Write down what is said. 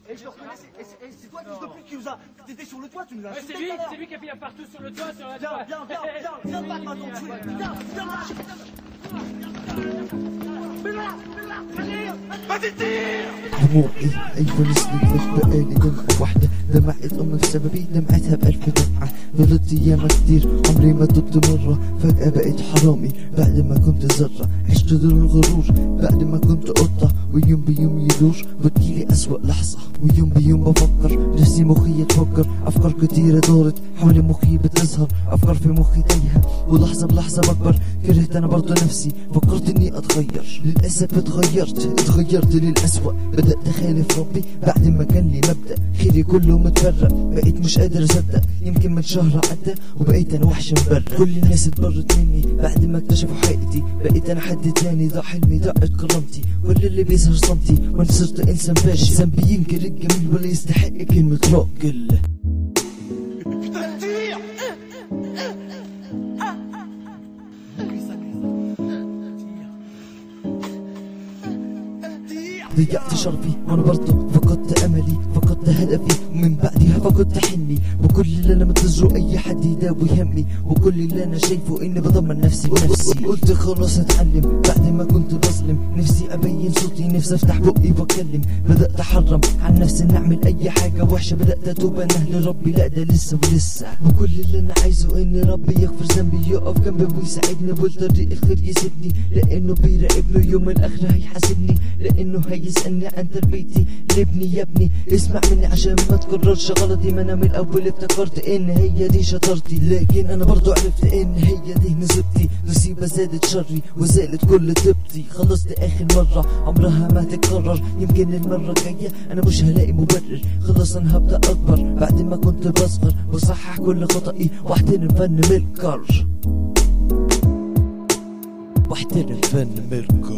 Et je le reconnais, c'est- et c'est et c'est toi qui depuis qui nous a. T'étais sur le toit, tu nous as Ouais, insulté c'est tout lui, à l'heure. c'est lui qui a fait un partout sur le toit, sur la Viens, toit. viens, viens, viens, viens, viens, pas ton tuer. Viens, viens, lâche. Mais là, mais là, allez, vas-y, tire دموعي أيوة نزلت مش بقالي دمعة واحدة دمعت أمي بسببي دمعتها بألف دمعة ضلت أيام كتير عمري ما تبت مرة فجأة بقيت حرامي بعد ما كنت ذرة عشت دور الغرور بعد ما كنت قطة ويوم بيوم يدور وتجيلي أسوأ لحظة ويوم بيوم بفكر نفسي مخي تفكر أفكار كتيرة دارت حول مخي بتظهر أفكار في مخي تايهة ولحظة بلحظة بكبر كرهت أنا برضو نفسي فكرت إني أتغير للأسف اتغيرت اتغيرت للأسوأ بدأت أخالف ربي بعد ما كان لي مبدأ خيري كله متفرق بقيت مش قادر أصدق يمكن من شهر عدى وبقيت أنا وحش مبرق كل الناس اتبرت مني بعد ما اكتشفوا حقيقتي بقيت أنا حد تاني ضاع حلمي ضاعت كرامتي كل اللي بيظهر صمتي وأنا صرت إنسان فاشل ذنبي ينكر الجميل ولا يستحق كلمة راجل Putain, tire ضيعت شرفي وانا برضه فقدت املي فقدت هدفي ومن بعدها فقدت حلمي وكل اللي انا منتظره اي حد يداوي همي وكل اللي انا شايفه اني بضمن نفسي بنفسي قلت خلاص اتعلم بعد ما كنت بظلم نفسي ابين صوتي نفسي افتح بقي واتكلم بدات احرم عن نفسي ان اعمل اي حاجه وحشه بدات اتوب انا لربي لا ده لسه ولسه وكل اللي انا عايزه ان ربي يغفر ذنبي يقف جنبي ويساعدني والطريق الخير يسيبني لانه بيراقبني يوم الاخر هيحاسبني لانه هيسالني عن تربيتي لابني يا ابني اسمع مني عشان ما تكررش غلطي ما انا من الاول افتكرت ان هي دي شطارتي لكن انا برضو عرفت ان هي دي نصيبتي نصيبة زادت شري وزالت كل طيبتي خلصت اخر مرة عمرها ما تتكرر يمكن المرة الجاية انا مش هلاقي مبرر خلاص انا هبدأ اكبر بعد ما كنت بصغر بصحح كل خطئي واحترم فن ملكر واحترم فن ملكر